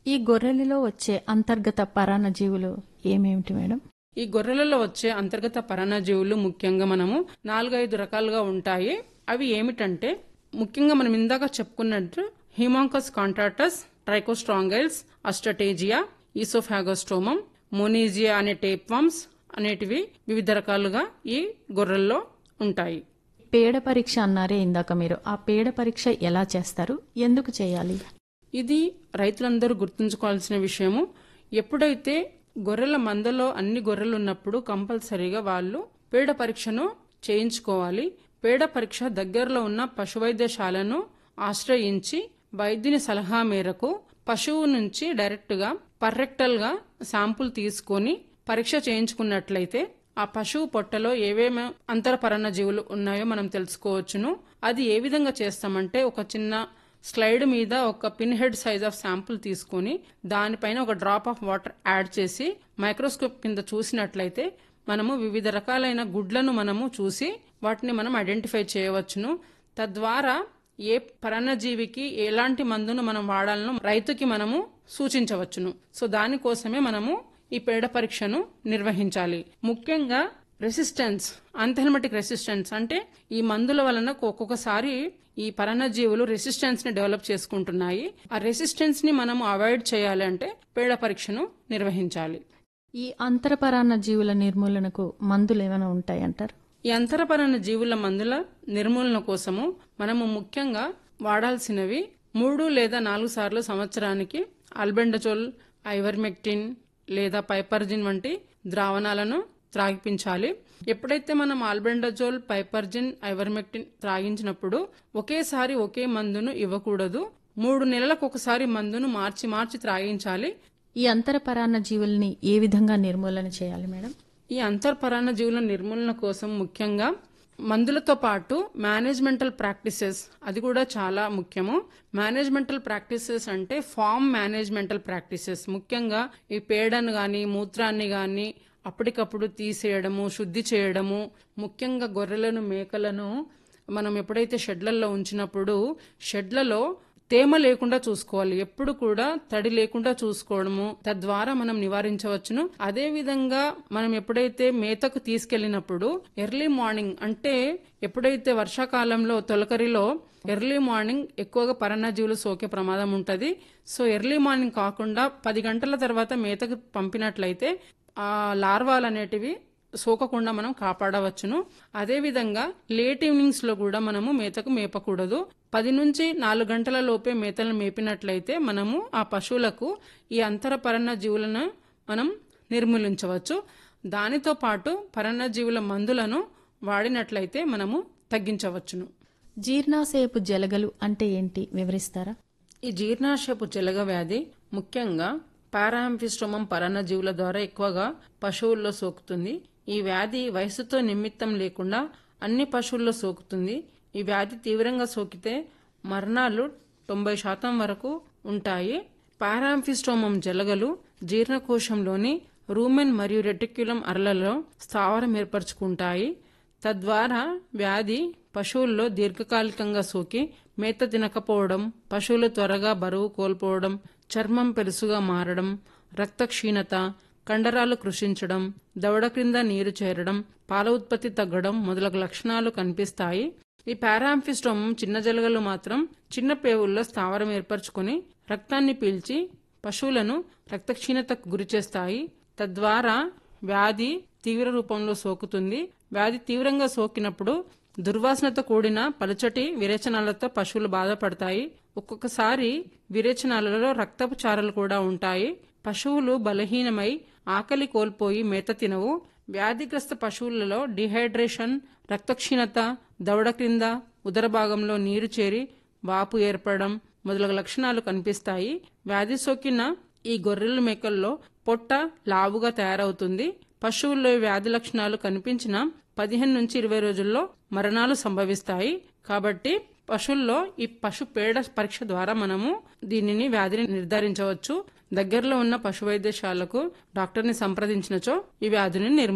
ఈ గొర్రెలలో వచ్చే అంతర్గత పరాన్న జీవులు ఏమేమిటి మేడం ఈ గొర్రెలలో వచ్చే అంతర్గత పరాన్నజీవులు ముఖ్యంగా మనము నాలుగైదు రకాలుగా ఉంటాయి అవి ఏమిటంటే ముఖ్యంగా మనం ఇందాక చెప్పుకున్నట్టు హిమాంకస్ కాంట్రాటస్ ట్రైకోస్ట్రాంగైల్స్ అస్టటేజియా ఈసోఫాగోస్టోమం మోనీజియా అనే టేప్వామ్స్ అనేటివి వివిధ రకాలుగా ఈ గొర్రెల్లో ఉంటాయి పేడ పరీక్ష అన్నారే ఇందాక మీరు ఆ పేడ పరీక్ష ఎలా చేస్తారు ఎందుకు చేయాలి ఇది రైతులందరూ గుర్తుంచుకోవాల్సిన విషయము ఎప్పుడైతే గొర్రెల మందలో అన్ని గొర్రెలు ఉన్నప్పుడు కంపల్సరీగా వాళ్ళు పేడ పరీక్షను చేయించుకోవాలి పేడ పరీక్ష దగ్గరలో ఉన్న పశువైద్యశాలను ఆశ్రయించి వైద్యుని సలహా మేరకు పశువు నుంచి డైరెక్ట్గా పర్రెక్టల్గా శాంపుల్ తీసుకొని పరీక్ష చేయించుకున్నట్లయితే ఆ పశువు పొట్టలో ఏవేమి అంతరపరణ జీవులు ఉన్నాయో మనం తెలుసుకోవచ్చును అది ఏ విధంగా చేస్తామంటే ఒక చిన్న స్లైడ్ మీద ఒక pin head size of sample తీసుకొని దానిపైన ఒక డ్రాప్ ఆఫ్ వాటర్ యాడ్ చేసి మైక్రోస్కోప్ కింద చూసినట్లయితే మనము వివిధ రకాలైన గుడ్లను మనము చూసి వాటిని మనం ఐడెంటిఫై చేయవచ్చును తద్వారా ఏ పరాన్నజీవికి ఎలాంటి మందును మనం వాడాలనో రైతుకి మనము సూచించవచ్చును సో దానికోసమే మనము ఈ పేడ పరీక్షను నిర్వహించాలి ముఖ్యంగా రెసిస్టెన్స్ అంథెల్మటిక్ రెసిస్టెన్స్ అంటే ఈ మందుల వలన ఒక్కొక్కసారి ఈ పరాన్నజీవులు రెసిస్టెన్స్ ని డెవలప్ చేసుకుంటున్నాయి ఆ రెసిస్టెన్స్ ని మనం అవాయిడ్ చేయాలి అంటే పేడ పరీక్షను నిర్వహించాలి ఈ అంతరపరాన్న జీవుల నిర్మూలనకు మందులు ఏమైనా ఉంటాయంటారు ఈ అంతరపరణ జీవుల మందుల నిర్మూలన కోసము మనము ముఖ్యంగా వాడాల్సినవి మూడు లేదా నాలుగు సార్లు సంవత్సరానికి అల్బెండజోల్ ఐవర్మెక్టిన్ లేదా పైపర్జిన్ వంటి ద్రావణాలను త్రాగిపించాలి ఎప్పుడైతే మనం ఆల్బెండజోల్ పైపర్జిన్ ఐవర్మెక్టిన్ త్రాగించినప్పుడు ఒకేసారి ఒకే మందును ఇవ్వకూడదు మూడు నెలలకు ఒకసారి మందును మార్చి మార్చి త్రాగించాలి ఈ అంతరపరాన్న జీవుల్ని ఏ విధంగా నిర్మూలన చేయాలి మేడం ఈ అంతర్పరాన్న జీవుల నిర్మూలన కోసం ముఖ్యంగా మందులతో పాటు మేనేజ్మెంటల్ ప్రాక్టీసెస్ అది కూడా చాలా ముఖ్యము మేనేజ్మెంటల్ ప్రాక్టీసెస్ అంటే ఫామ్ మేనేజ్మెంటల్ ప్రాక్టీసెస్ ముఖ్యంగా ఈ పేడను గాని మూత్రాన్ని గాని అప్పటికప్పుడు తీసేయడము శుద్ధి చేయడము ముఖ్యంగా గొర్రెలను మేకలను మనం ఎప్పుడైతే షెడ్లలో ఉంచినప్పుడు షెడ్లలో తేమ లేకుండా చూసుకోవాలి ఎప్పుడు కూడా తడి లేకుండా చూసుకోవడము తద్వారా మనం నివారించవచ్చును అదే విధంగా మనం ఎప్పుడైతే మేతకు తీసుకెళ్లినప్పుడు ఎర్లీ మార్నింగ్ అంటే ఎప్పుడైతే వర్షాకాలంలో తొలకరిలో ఎర్లీ మార్నింగ్ ఎక్కువగా పరాన్నజీవులు సోకే ప్రమాదం ఉంటది సో ఎర్లీ మార్నింగ్ కాకుండా పది గంటల తర్వాత మేతకు పంపినట్లయితే ఆ లార్వాలు అనేటివి సోకకుండా మనం కాపాడవచ్చును అదేవిధంగా లేట్ ఈవినింగ్స్ లో కూడా మనము మేతకు మేపకూడదు పది నుంచి నాలుగు గంటల లోపే మేతలను మేపినట్లయితే మనము ఆ పశువులకు ఈ అంతర పరన్న జీవులను మనం నిర్మూలించవచ్చు దానితో పాటు పరన్న జీవుల మందులను వాడినట్లయితే మనము తగ్గించవచ్చును జీర్ణాశయపు జలగలు అంటే ఏంటి వివరిస్తారా ఈ జీర్ణాశయపు జలగ వ్యాధి ముఖ్యంగా పారాంఫిస్టోమం పరాన్నజీవుల ద్వారా ఎక్కువగా పశువుల్లో సోకుతుంది ఈ వ్యాధి వయసుతో నిమిత్తం లేకుండా అన్ని పశువుల్లో సోకుతుంది ఈ వ్యాధి తీవ్రంగా సోకితే మరణాలు తొంభై శాతం వరకు ఉంటాయి పారాంఫిస్టోమం జలగలు జీర్ణకోశంలోని రూమెన్ మరియు రెటిక్యులం అరలలో స్థావరం ఏర్పరచుకుంటాయి తద్వారా వ్యాధి పశువుల్లో దీర్ఘకాలికంగా సోకి మేత తినకపోవడం పశువులు త్వరగా బరువు కోల్పోవడం చర్మం పెరుసుగా మారడం రక్త క్షీణత కండరాలు కృషించడం దవడ క్రింద నీరు చేరడం పాల ఉత్పత్తి తగ్గడం మొదలగు లక్షణాలు కనిపిస్తాయి ఈ పారాంఫిస్టోమం చిన్న జలగలు మాత్రం చిన్న పేవుల్లో స్థావరం ఏర్పరచుకొని రక్తాన్ని పీల్చి పశువులను రక్తక్షీణతకు గురిచేస్తాయి తద్వారా వ్యాధి తీవ్ర రూపంలో సోకుతుంది వ్యాధి తీవ్రంగా సోకినప్పుడు దుర్వాసనతో కూడిన పలుచటి విరేచనాలతో పశువులు బాధపడతాయి ఒక్కొక్కసారి విరేచనాలలో రక్తపు చారలు కూడా ఉంటాయి పశువులు బలహీనమై ఆకలి కోల్పోయి మేత తినవు వ్యాధిగ్రస్త పశువులలో డిహైడ్రేషన్ రక్తక్షీణత దవడ క్రింద ఉదర భాగంలో నీరు చేరి వాపు ఏర్పడడం మొదలగు లక్షణాలు కనిపిస్తాయి వ్యాధి సోకిన ఈ గొర్రెల మేకల్లో పొట్ట లావుగా తయారవుతుంది పశువుల్లో వ్యాధి లక్షణాలు కనిపించిన పదిహేను నుంచి ఇరవై రోజుల్లో మరణాలు సంభవిస్తాయి కాబట్టి పశువుల్లో ఈ పశు పేడ పరీక్ష ద్వారా మనము దీనిని వ్యాధిని నిర్ధారించవచ్చు దగ్గరలో ఉన్న పశు వైద్యశాలకు డాక్టర్ని సంప్రదించినచో ఈ వ్యాధిని నిర్మూ